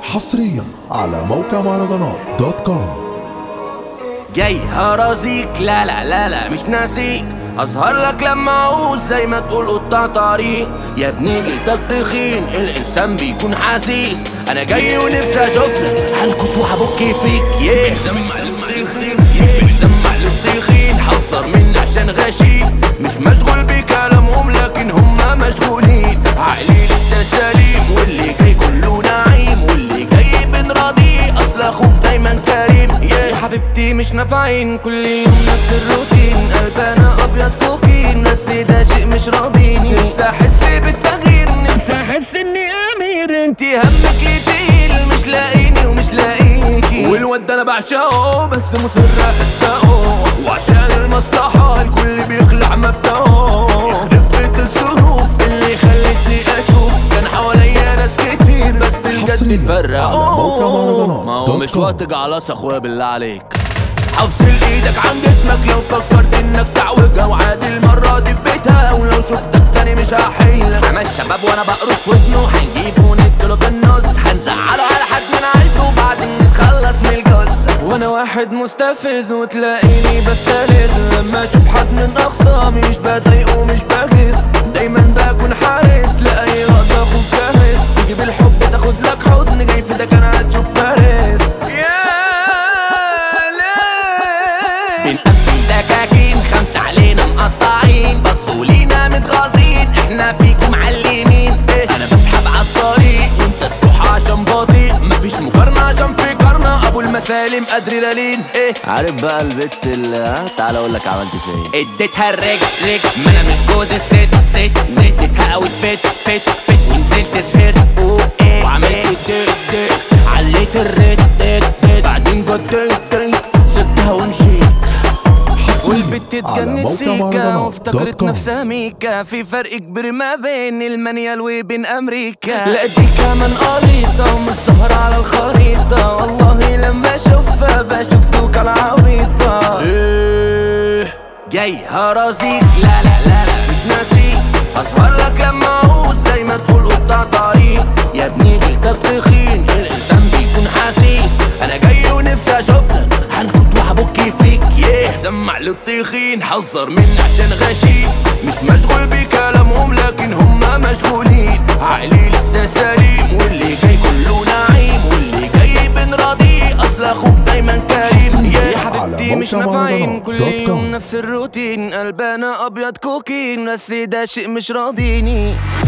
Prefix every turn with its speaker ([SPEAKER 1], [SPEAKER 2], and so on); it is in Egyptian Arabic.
[SPEAKER 1] حصريا على موقع مهرجانات دوت كوم
[SPEAKER 2] جاي هرازيك لا لا لا لا مش ناسيك اظهر لك لما اعوز زي ما تقول قطع طريق يا ابني جلدك تخين الانسان بيكون حسيس انا جاي ونفسي اشوفك هنكت وهبك فيك yeah. بنسمع للطيخين حذر مني عشان غشيم مش مشغول بكلامهم لكن هم مشغولين عقلي لسه سليم واللي جاي كله نعيم واللي جاي بنراضيه اصل اخوك دايما كريم يا حبيبتي مش نافعين كل يوم نفس الروتين قلبنا ابيض كوكين بس ده شيء مش راضيني نفسي احس بالتغيير نفسي احس اني امير انت همك يتقيل مش لاقيني ومش لاقيكي والواد ده انا بعشقه بس مصر احزقه وعشان المصلحة الكل بيخلع مبدأه يخرب بيت الظروف اللي خلتني اشوف كان حواليا ناس كتير بس في الجد
[SPEAKER 1] حصرياً
[SPEAKER 2] اتفرقوا
[SPEAKER 1] على موقع مهرجانات
[SPEAKER 2] ما هو
[SPEAKER 1] دوت
[SPEAKER 2] مش
[SPEAKER 1] كوم.
[SPEAKER 2] وقت جعلص اخويا بالله عليك افصل ايدك عن جسمك لو فكرت انك تعوجها وعادي المرة دي في بيتها ولو شفتك تاني مش هحيلك انا الشباب وانا بقرص ودنه هنجيبه ونديله بالنص هنزعله على حد من عيلته وبعدين نتخلص من الجثة وانا واحد مستفز وتلاقيني بستلذ لما اشوف حد من اخصامي مش بضايقه ومش بغيظ دايما بكون حارس لاي لقطة اخد جاهز تيجي بالحب تاخد لك حضن جاي في ده كان هتشوف فارس بنقفل دكاكين خمسة علينا مقطعين بصوا لينا متغاظين احنا فيكم معلمين ايه انا بسحب عالطريق وانت تكح عشان بطيء مفيش مقارنة عشان في قرنة ابو المسالم ادرينالين ايه
[SPEAKER 3] عارف بقى البت اللي ها تعال اقول لك عملت فيا ايه
[SPEAKER 2] اديتها الرجل رجل ما انا مش جوز الست ست اديتها قوي فت فت فت ونزلت سهرت اوه ايه وعملت دق دق عليت الريت دق دق بعدين جديت دق سبتها ومشيت
[SPEAKER 1] حصريا
[SPEAKER 2] والبت
[SPEAKER 1] على
[SPEAKER 2] اتجنت
[SPEAKER 1] موقع
[SPEAKER 2] سيكا
[SPEAKER 1] مهرجانات دوت
[SPEAKER 2] وافتكرت
[SPEAKER 1] كوم
[SPEAKER 2] نفسها ميكا في فرق كبير ما بين المانيال وبين امريكا لا دي كمان قريطة ومش ظاهرة على الخريطة والله لما اشوفها بشوف سوق العبيطة جاي هرازيك لا لا لا لا مش ناسيك اظهر لك لما اعوز زي ما تقول قطع طريق يا ابني جلدك تخين الانسان بيكون حسيس انا جاي ونفسي اشوفك هنكت وهبك فيك yeah. سمع للطيخين حذر مني عشان غشيم مش مشغول بكلامهم لكن هم مشغولين عقلي لسه سليم واللي جاي كله نعيم واللي جاي بنراضيه اصل اخوك دايما كريم
[SPEAKER 1] حصرياً
[SPEAKER 2] يا
[SPEAKER 1] على
[SPEAKER 2] حبيبتي مش
[SPEAKER 1] موقع
[SPEAKER 2] نافعين
[SPEAKER 1] مهرجانات
[SPEAKER 2] كل
[SPEAKER 1] دوت
[SPEAKER 2] يوم
[SPEAKER 1] كوم.
[SPEAKER 2] نفس الروتين قلبنا ابيض كوكين بس ده شيء مش راضيني